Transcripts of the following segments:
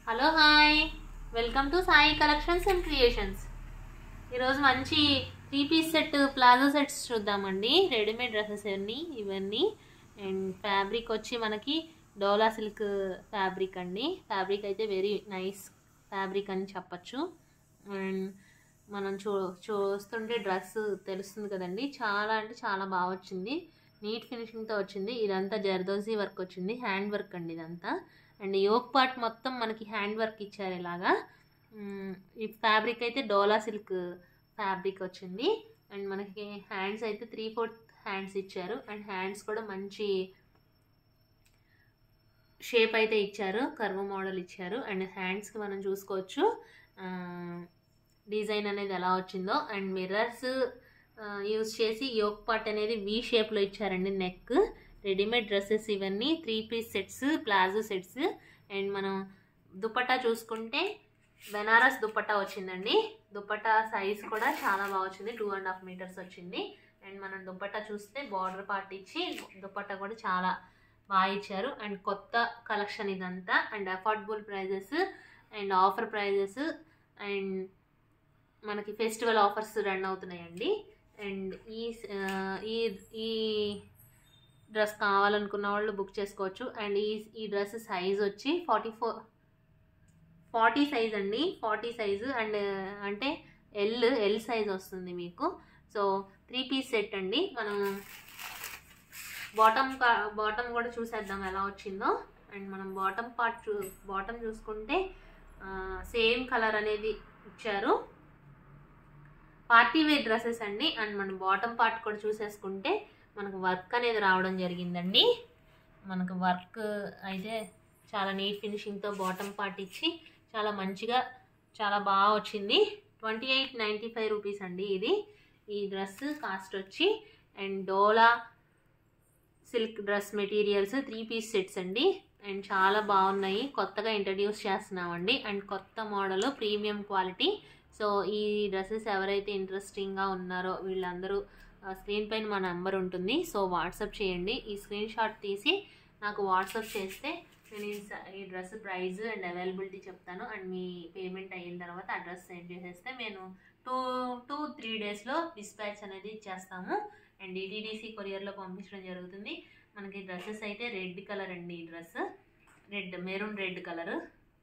hello hi welcome to Sai collections and creations ఈరోజు మంచి three piece set palazzo sets చూద్దామండి readymade dresses అన్ని ఇవన్నీ అండ్ ఫ్యాబ్రిక్ వచ్చి మనకి డోలా సిల్క్ ఫ్యాబ్రిక్ అండి ఫ్యాబ్రిక్ అయితే వెరీ నైస్ ఫ్యాబ్రిక్ అని చెప్పచ్చు అండ్ మనం చూ చూస్తుంటే డ్రెస్ తెలుస్తుంది కదండి చాలా అంటే చాలా బాగా వచ్చింది నీట్ ఫినిషింగ్తో వచ్చింది ఇదంతా జర్దోజీ వర్క్ వచ్చింది హ్యాండ్ వర్క్ అండి ఇదంతా అండ్ యోక్ పార్ట్ మొత్తం మనకి హ్యాండ్ వర్క్ ఇచ్చారు ఇలాగా మ్, ఈ ఫ్యాబ్రిక్ అయితే డోలా సిల్క్ ఫ్యాబ్రిక్ వచ్చింది అండ్ మనకి హ్యాండ్స్ అయితే త్రీ ఫోర్త్ హ్యాండ్స్ ఇచ్చారు అండ్ హ్యాండ్స్ కూడా మంచి షేప్ అయితే ఇచ్చారు కర్వ్ మోడల్ ఇచ్చారు అండ్ హ్యాండ్స్కి మనం చూసుకోవచ్చు డిజైన్ అనేది ఎలా వచ్చిందో అండ్ మిర్రర్స్ యూజ్ చేసి యోక్ పార్ట్ అనేది వి షేప్లో ఇచ్చారండి నెక్ రెడీమేడ్ డ్రెస్సెస్ ఇవన్నీ three piece sets palazzo sets and మనం దుపట్టా చూసుకుంటే బెనారస్ దుపట్టా వచ్చిందండి దుపట్టా సైజ్ కూడా చాలా బాగా వచ్చింది టూ అండ్ హాఫ్ మీటర్స్ వచ్చింది అండ్ మనం దుపట్టా చూస్తే బార్డర్ పార్ట్ ఇచ్చి దుపట్టా కూడా చాలా బాగా ఇచ్చారు అండ్ కొత్త కలెక్షన్ ఇదంతా and affordable prices and offer prices and మనకి ఫెస్టివల్ ఆఫర్స్ రన్ అవుతున్నాయండి అండ్ ఈ ఆ, ఈ ఈ డ్రెస్ కావాలనుకున్న వాళ్ళు బుక్ చేసుకోవచ్చు అండ్ ఈ ఈ డ్రెస్ సైజ్ వచ్చి ఫార్టీ ఫోర్ ఫార్టీ సైజ్ అండి ఫార్టీ సైజు అండ్ అంటే ఎల్ ఎల్ సైజ్ వస్తుంది మీకు సో త్రీ పీస్ సెట్ అండి మనం బాటమ్ బాటమ్ కూడా చూసేద్దాం ఎలా వచ్చిందో అండ్ మనం బాటమ్ పార్ట్ చూ బాటమ్ చూసుకుంటే సేమ్ కలర్ అనేది ఇచ్చారు పార్టీ వేర్ డ్రెస్సెస్ అండి అండ్ మన బాటమ్ పార్ట్ కూడా చూసేసుకుంటే మనకు వర్క్ అనేది రావడం జరిగిందండి మనకు వర్క్ అయితే చాలా నీట్ ఫినిషింగ్తో బాటమ్ పార్ట్ ఇచ్చి చాలా మంచిగా చాలా బాగా వచ్చింది twenty eight ninety five rupees అండి ఇది ఈ డ్రెస్ కాస్ట్ వచ్చి and dola silk dress materials three piece sets అండి అండ్ చాలా బాగున్నాయి కొత్తగా ఇంట్రడ్యూస్ చేస్తున్నామండి అండ్ కొత్త మోడల్ ప్రీమియం క్వాలిటీ సో ఈ డ్రెస్సెస్ ఎవరైతే ఇంట్రెస్టింగ్గా ఉన్నారో వీళ్ళందరూ స్క్రీన్ పైన మా నెంబర్ ఉంటుంది సో వాట్సాప్ చేయండి ఈ స్క్రీన్ షాట్ తీసి నాకు వాట్సాప్ చేస్తే నేను ఈ స- ఈ డ్రెస్ ప్రైస్ అండ్ అవైలబిలిటీ చెప్తాను అండ్ మీ పేమెంట్ అయిన తర్వాత అడ్రస్ సెండ్ చేసేస్తే నేను టూ టూ త్రీ డేస్లో డిస్పాచ్ అనేది ఇచ్చేస్తాము అండ్ డిటీడీసీ కొరియర్లో పంపించడం జరుగుతుంది మనకి డ్రెస్సెస్ అయితే రెడ్ కలర్ అండి ఈ dress red maroon red colour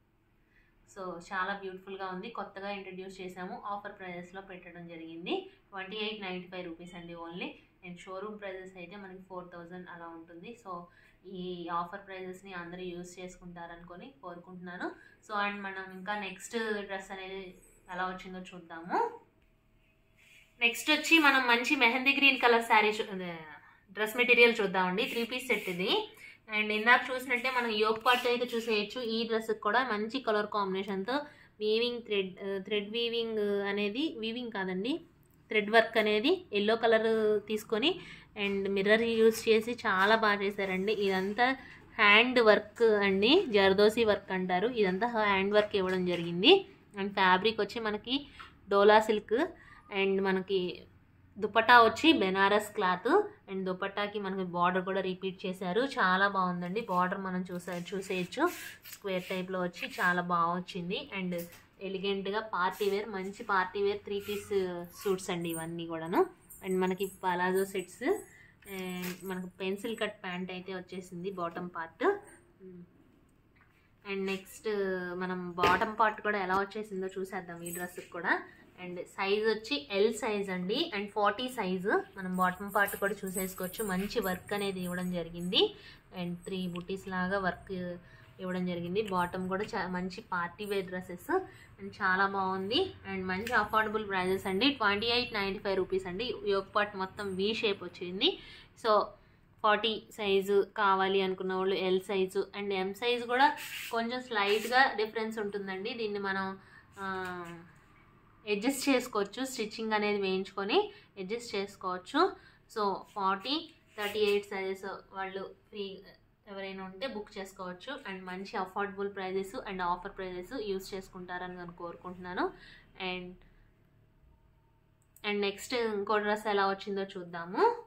so చాలా బ్యూటిఫుల్గా ఉంది కొత్తగా ఇంట్రడ్యూస్ చేసాము ఆఫర్ ప్రైజెస్లో పెట్టడం జరిగింది twenty eight ninety five rupees అండి ఓన్లీ అండ్ షోరూమ్ ప్రైజెస్ అయితే మనకి ఫోర్ థౌజండ్ అలా ఉంటుంది సో ఈ ఆఫర్ ప్రైజెస్ని అందరూ యూస్ చేసుకుంటారనుకొని కోరుకుంటున్నాను సో అండ్ మనం ఇంకా నెక్స్ట్ డ్రెస్ అనేది ఎలా వచ్చిందో చూద్దాము నెక్స్ట్ వచ్చి మనం మంచి mehndi green colour sari dress material చూద్దామండి త్రీ పీస్ సెట్ ఇది అండ్ ఇందాక చూసినట్టే మనం యోగ్ పార్ట్ అయితే చూసేయచ్చు ఈ డ్రెస్ కూడా మంచి కలర్ కాంబినేషన్తో వీవింగ్ థ్రెడ్ థ్రెడ్ వీవింగ్ అనేది వీవింగ్ కాదండి థ్రెడ్ వర్క్ అనేది ఎల్లో కలర్ తీసుకొని అండ్ మిర్రర్ యూస్ చేసి చాలా బాగా చేశారండి ఇదంతా హ్యాండ్ వర్క్ అండి జర్దోసి వర్క్ అంటారు ఇదంతా హ్యాండ్ వర్క్ ఇవ్వడం జరిగింది అండ్ ఫ్యాబ్రిక్ వచ్చి మనకి డోలా సిల్క్ అండ్ మనకి దుపట్టా వచ్చి బెనారస్ క్లాత్ అండ్ దుపట్టాకి మనకి బార్డర్ కూడా రిపీట్ చేశారు చాలా బాగుందండి బార్డర్ మనం చూసే చూసేయచ్చు స్క్వేర్ టైప్లో వచ్చి చాలా బాగా వచ్చింది అండ్ ఎలిగెంట్గా పార్టీ వేర్ మంచి party wear three piece suits అండి ఇవన్నీ కూడాను అండ్ మనకి పలాజో సెట్స్ అండ్ మనకు పెన్సిల్ కట్ ప్యాంట్ అయితే వచ్చేసింది బాటమ్ పార్ట్ అండ్ నెక్స్ట్ మనం బాటమ్ పార్ట్ కూడా ఎలా వచ్చేసిందో చూసేద్దాం ఈ డ్రెస్కి కూడా అండ్ సైజ్ వచ్చి ఎల్ సైజ్ అండి అండ్ ఫార్టీ సైజు మనం బాటమ్ పార్ట్ కూడా చూసేసుకోవచ్చు మంచి వర్క్ అనేది ఇవ్వడం జరిగింది అండ్ త్రీ బుటీస్ లాగా వర్క్ ఇవ్వడం జరిగింది బాటమ్ కూడా చా మంచి పార్టీ వేర్ డ్రెస్సెస్ అండ్ చాలా బాగుంది అండ్ మంచి అఫోర్డబుల్ ప్రైజెస్ అండి twenty eight ninety five rupees అండి యోగ్ పార్ట్ మొత్తం వీ షేప్ వచ్చింది సో ఫార్టీ సైజు కావాలి అనుకున్న వాళ్ళు L size and M size కూడా కొంచెం స్లైట్గా డిఫరెన్స్ ఉంటుందండి దీన్ని మనం అడ్జస్ట్ చేసుకోవచ్చు స్టిచ్చింగ్ అనేది వేయించుకొని అడ్జస్ట్ చేసుకోవచ్చు so forty thirty eight sizes వాళ్ళు ఫ్రీ ఎవరైనా ఉంటే బుక్ చేసుకోవచ్చు అండ్ మంచి affordable prices and offer prices use చేసుకుంటారని నేను కోరుకుంటున్నాను అండ్ అండ్ నెక్స్ట్ ఇంకో డ్రెస్ ఎలా వచ్చిందో చూద్దాము